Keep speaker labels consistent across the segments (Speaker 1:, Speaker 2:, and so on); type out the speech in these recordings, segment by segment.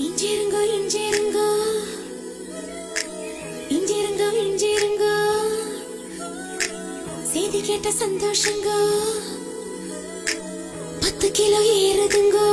Speaker 1: இஞ்சிருங்கோ இஞ்சிருங்கோ இஞ்சிருங்கோ இஞ்சிருங்கோ செய்தி கேட்ட சந்தோஷங்கோ பத்து கிலோ ஏறுதுங்கோ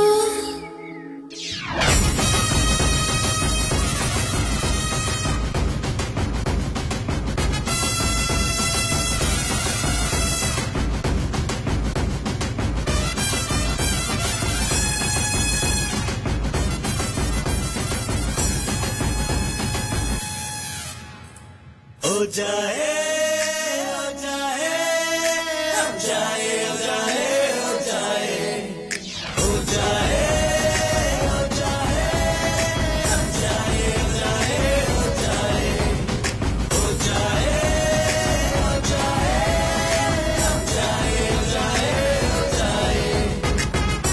Speaker 2: हो जाए हो जाए हो जाए हो जाए हो जाए हो जाए हो जाए हो जाए हो जाए हो जाए हो जाए हो जाए हो जाए हो जाए हो जाए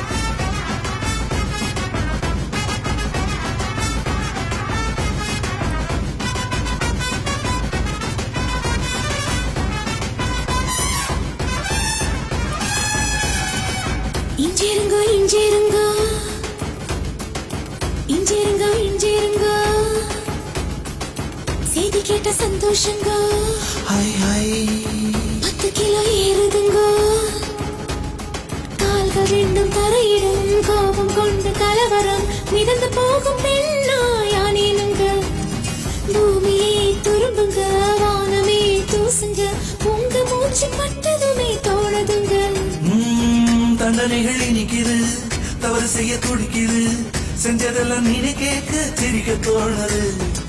Speaker 1: இஞ்சிருங்கோ இஞ்சிருங்கோ இஞ்சிருங்கோ இஞ்சிருங்கோ செய்தி கேட்ட சந்தோஷங்கோ
Speaker 2: हाय हाय
Speaker 1: பத்து கிலோ ஏறுதுங்கோ கால்கள் ரெண்டும் தரையிடும் கோபம் கொண்டு கலவரம் மிதந்து போகும் பெண்ணாயானேனுங்க பூமியே துரும்புங்க வானமே தூசுங்க உங்க மூச்சு பட்டதுமே தோணுதுங்க
Speaker 2: ம், தண்டனைகள் இனிக்குது தவறு செய்ய துடிக்குது செஞ்சதெல்லாம் நீனே கேட்க சிரிக்க தோணுது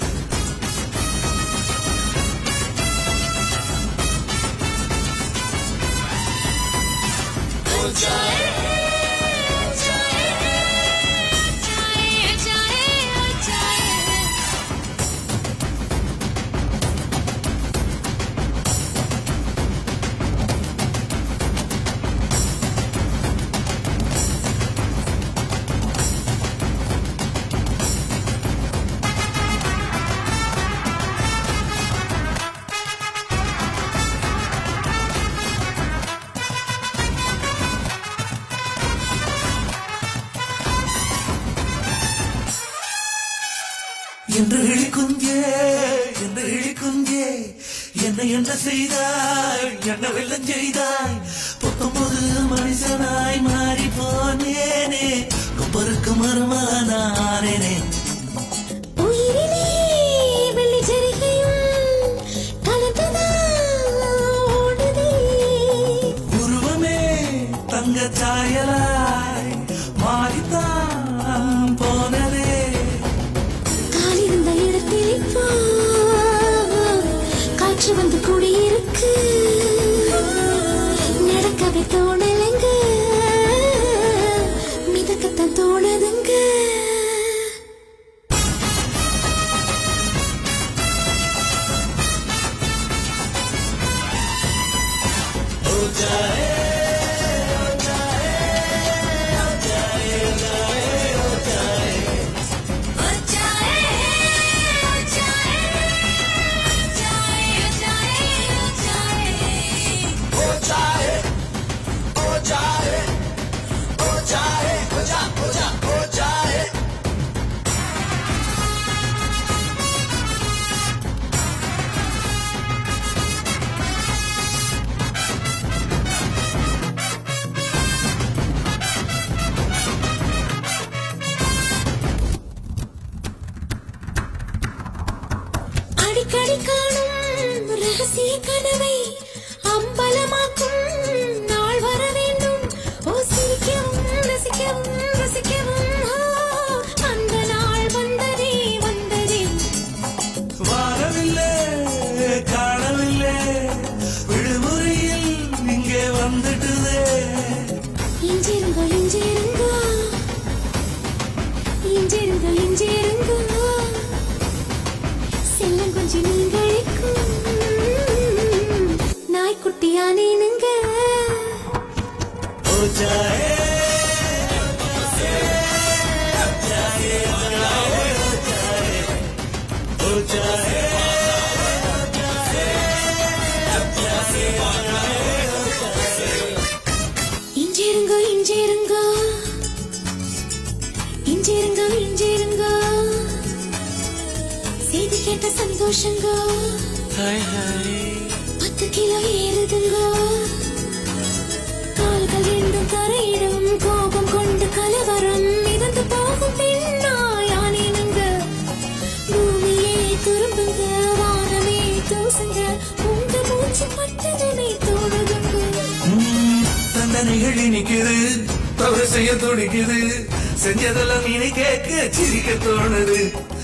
Speaker 2: என்று இழிக்குஞ்சே என்று இழிக்குஞ்சே என்ன என்ன செய்தாய் என்ன வெள்ளம் செய்தாய் பத்தொன்பது மனுஷனாய் மாறி போனேனே கொப்பருக்கு மருமானானேனே
Speaker 1: உயிரிலே வெள்ளி ஜரிகையும் கலந்துதான் ஓடுதே.
Speaker 2: உருவமே தங்க சாயலாய் மாறித்தான் போனதே
Speaker 1: காலிருந்த இடத்தில் இப்போ காற்று வந்து குடியிருக்கு நடக்கவே தோணலைங்க மிதக்கத்தான் தோணுதுங்க அடிக்கடி காணும் ரகசிய கனவை அம்பலமாக்கும் நாள் வர வேண்டும் ஓ சிரிக்கவும் ரசிக்கவும் ரசிக்கவும் ஓ, அந்த நாள் வந்ததே வந்ததே
Speaker 2: வாரவில்லை காணவில்லை விடுமுறையில் இங்கே வந்துட்டுதே
Speaker 1: இஞ்சிருங்கோ இஞ்சிருங்கோ இஞ்சிருங்கோ இஞ்சிருங்கோ செல்லம் கொஞ்சம் நீங்களுக்கும் நாய்க்குட்டியானேனுங்க
Speaker 2: हो जाए हो जाए
Speaker 1: இஞ்சிருங்கோ இஞ்சிருங்கோ இஞ்சிருங்கோ இஞ்சிருங்கோ கேட்ட சந்தோஷங்க
Speaker 2: ஹாய் ஹாய்
Speaker 1: பத்து கிலோ ஏறுதுங்க கால்கள் ரெண்டும் தரையிடும் கோபம் கொண்டு கலவரம் மிதந்து போகும் பெண்ணா யானேனுங்க பூமியே துரும்புங்க வானமே தூசுங்க உங்க மூச்சு பட்டதுமே தோணுதுங்க
Speaker 2: ம், தண்டனைகள் இனிக்குது தவறு செய்ய துடிக்குது செஞ்சதெல்லாம் இனி கேட்க சிரிக்க தோணுது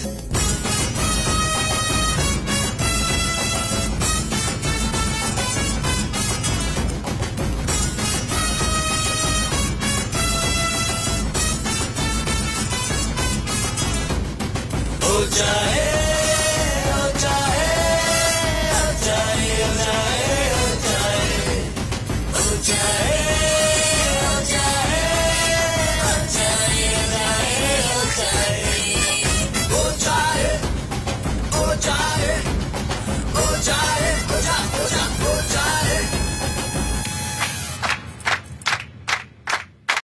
Speaker 2: ओ चाहे ओ चाहे ओ चाहे ओ चाहे ओ चाहे ओ चाहे ओ चाहे ओ चाहे ओ चाहे ओ चाहे ओ चाहे ओ चाहे